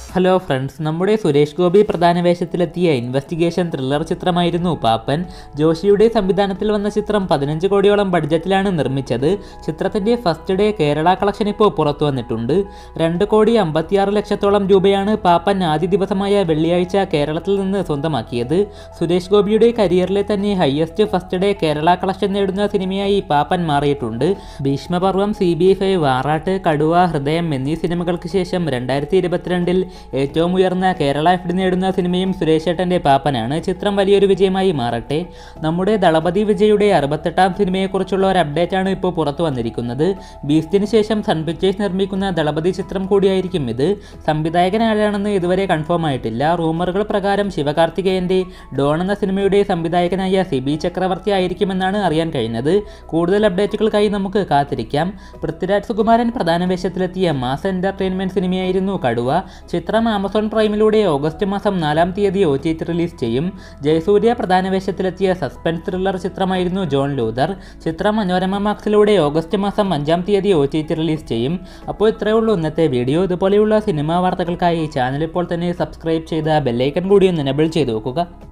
hello friends നമ്മുടെ സുരേഷ് ഗോപി പ്രധാന വേഷത്തിലെത്തിയ investigation thriller ചിത്രമായിരുന്നു പാപ്പൻ ജോഷിയുടെ സംവിധാനത്തിൽ വന്ന ചിത്രം പതിനഞ്ച് കോടിയോളം ബഡ്ജറ്റിലാണ് നിർമ്മിച്ചത് ചിത്രത്തിന്റെ ഫസ്റ്റ് ഡേ കേരള കളക്ഷൻ ഇപ്പോൾ പുറത്തു വന്നിട്ടുണ്ട് രണ്ട് കോടി അമ്പത്തിയാറ് ലക്ഷത്തോളം രൂപയാണ് പാപ്പൻ ആദ്യ ദിവസമായ വെള്ളിയാഴ്ച കേരളത്തിൽ നിന്ന് സ്വന്തമാക്കിയത് സുരേഷ് ഗോപിയുടെ കരിയറിലെ തന്നെ highest first day Kerala collection നേടുന്ന സിനിമയായി പാപ്പൻ മാറിയിട്ടുണ്ട് ഭീഷ്മപർവം സി ബി ഫൈവ് വാറാട്ട് കടുവ ഹൃദയം എന്നീ സിനിമകൾക്ക് ശേഷം രണ്ടായിരത്തി ഇരുപത്തിരണ്ടിൽ ഏറ്റവും ഉയർന്ന കേരള എഫ് ഡി നേടുന്ന സിനിമയും സുരേഷ് ഏട്ടൻ്റെ പാപ്പനാണ് ചിത്രം വലിയൊരു വിജയമായി മാറട്ടെ നമ്മുടെ ദളപതി വിജയുടെ അറുപത്തെട്ടാം സിനിമയെക്കുറിച്ചുള്ള ഒരു അപ്ഡേറ്റ് ആണ് ഇപ്പോൾ പുറത്തു വന്നിരിക്കുന്നത് ബീസ്റ്റിന് ശേഷം സൺ പിക്ചേഴ്സ് നിർമ്മിക്കുന്ന ദളപതി ചിത്രം കൂടിയായിരിക്കും ഇത് സംവിധായകൻ ആരാണെന്ന് ഇതുവരെ കൺഫേം ആയിട്ടില്ല റൂമറുകൾ പ്രകാരം ശിവകാർത്തികേയൻ്റെ ഡോൺ എന്ന സിനിമയുടെ സംവിധായകനായ സിബി ചക്രവർത്തി ആയിരിക്കുമെന്നാണ് അറിയാൻ കഴിഞ്ഞത് കൂടുതൽ അപ്ഡേറ്റുകൾക്കായി നമുക്ക് കാത്തിരിക്കാം പൃഥ്വിരാജ് സുകുമാരൻ പ്രധാന വേഷത്തിലെത്തിയ മാസ് എൻ്റർടൈൻമെൻറ്റ് സിനിമയായിരുന്നു കടുവ ചിത്രം ആമസോൺ പ്രൈമിലൂടെ ഓഗസ്റ്റ് മാസം നാലാം തീയതി ഒ ടി റിലീസ് ചെയ്യും ജയസൂര്യ പ്രധാന വേഷത്തിലെത്തിയ സസ്പെൻസ് ത്രില്ലർ ചിത്രമായിരുന്നു ജോൺ ലൂതർ ചിത്രം മനോരമ മാക്സിലൂടെ ഓഗസ്റ്റ് മാസം അഞ്ചാം തീയതി ഒ ടി റിലീസ് ചെയ്യും അപ്പോൾ ഇത്രയേ ഉള്ളൂ ഇന്നത്തെ വീഡിയോ ഇതുപോലെയുള്ള സിനിമാ വാർത്തകൾക്കായി ചാനൽ ഇപ്പോൾ തന്നെ സബ്സ്ക്രൈബ് ചെയ്ത ബെല്ലൈക്കൺ കൂടി ഒന്ന് എനബിൾ ചെയ്ത് നോക്കുക